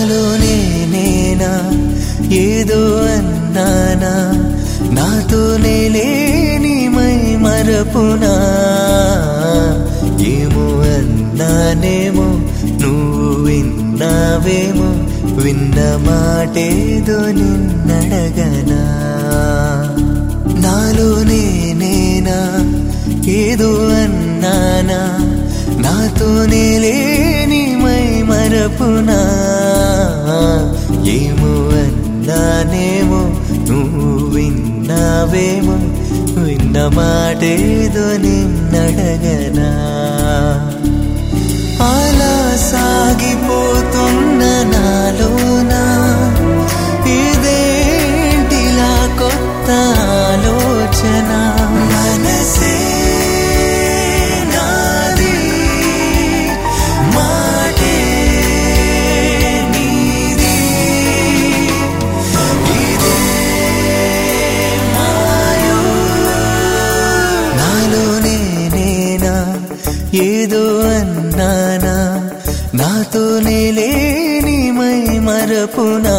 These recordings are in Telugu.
నాలోనే నేనా ఏదో అన్నానా నాతోనే లేని మై మరపునా ఏమో అన్నానేమో నువ్వు విన్నావేమో విన్న మాటేదో నిన్నడగనా నాలోనే నేనా ఏదో అన్నానా నాతోనే లేని మై మరపునా ఏమో అన్నానేమో నువ్వు విన్నావేమో విన్న మాటేదో నిన్నడగనా అలా సాగిపోతున్న నాలోనా ఇదేంటిలా కొత్త ఆలోచన మనసే నాది మాటే నీది ఇదే మాయో నాలోనే నేనా ఏదో అన్నానా నాతోనే లేని మై మరపునా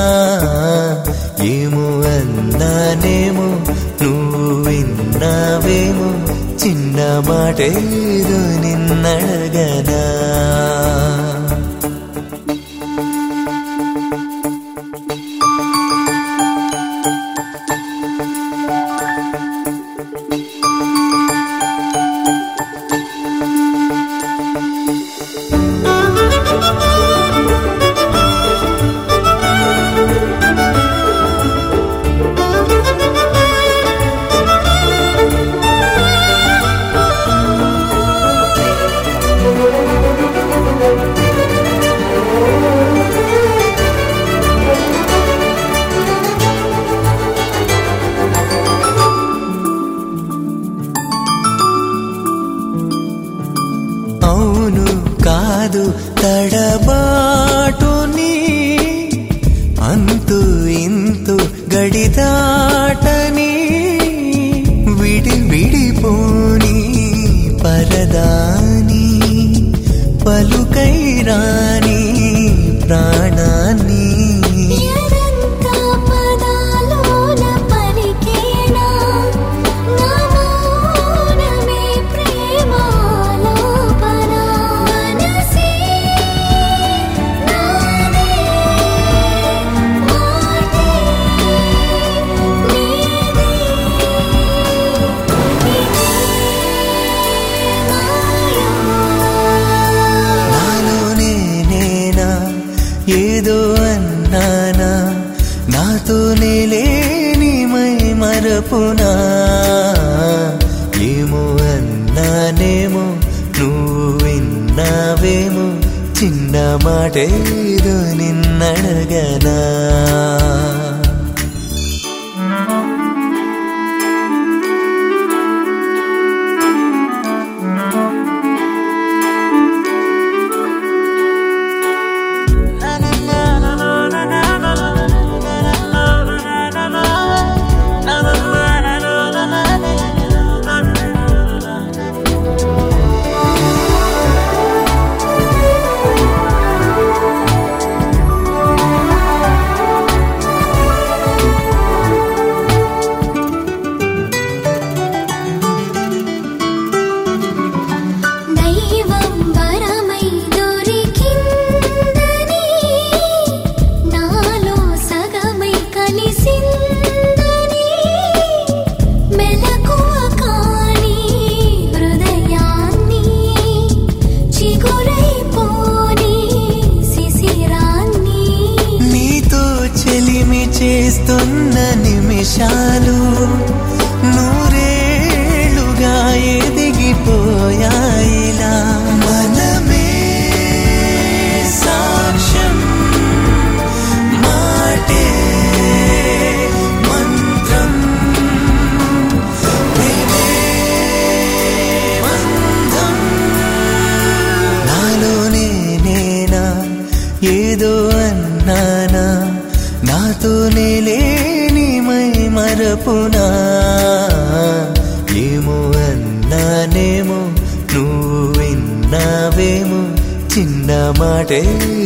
ఏమో అన్నానేమో నువ్వు విన్నావేమో చిన్న మాటేదో నిన్నడగనా అవును కాదు తడబాటుని అంతు ఇంతు గడిదాటని విడి విడిపోని పరదాని పలుకై రాని ప్రాణాన్ని ఎరంతా పదాలోన పలికేనా నా మౌనమే ప్రేమాలాపన మనసే నాదే మాటే నీది మాయా నాలోనే నేనా ఏదో అన్నానా నాతోనే లేని మై మరపునా ఏమో అన్నానేమో నువ్వు విన్నావేమో చిన్న మాటేదో నిన్నడగనా దైవం వరమై దొరికిందని నాలో సగమై కలిసిందని మెలకువ కాని హృదయాన్ని చిగురైపోని శిశిరాన్ని నీతో చెలిమి చేస్తున్న నిమిషాలు నూరేళ్లుగా ఎదిగిపోయాయిలా మనమే సాక్ష్యం మాటే మంత్రం ప్రేమే బంధం నాలోనే నేనా ఏదో అన్నానా నాతోనే లేని మై మరపునా ఏమో అన్నానేమో నువ్వు విన్నావేమో చిన్న మాటే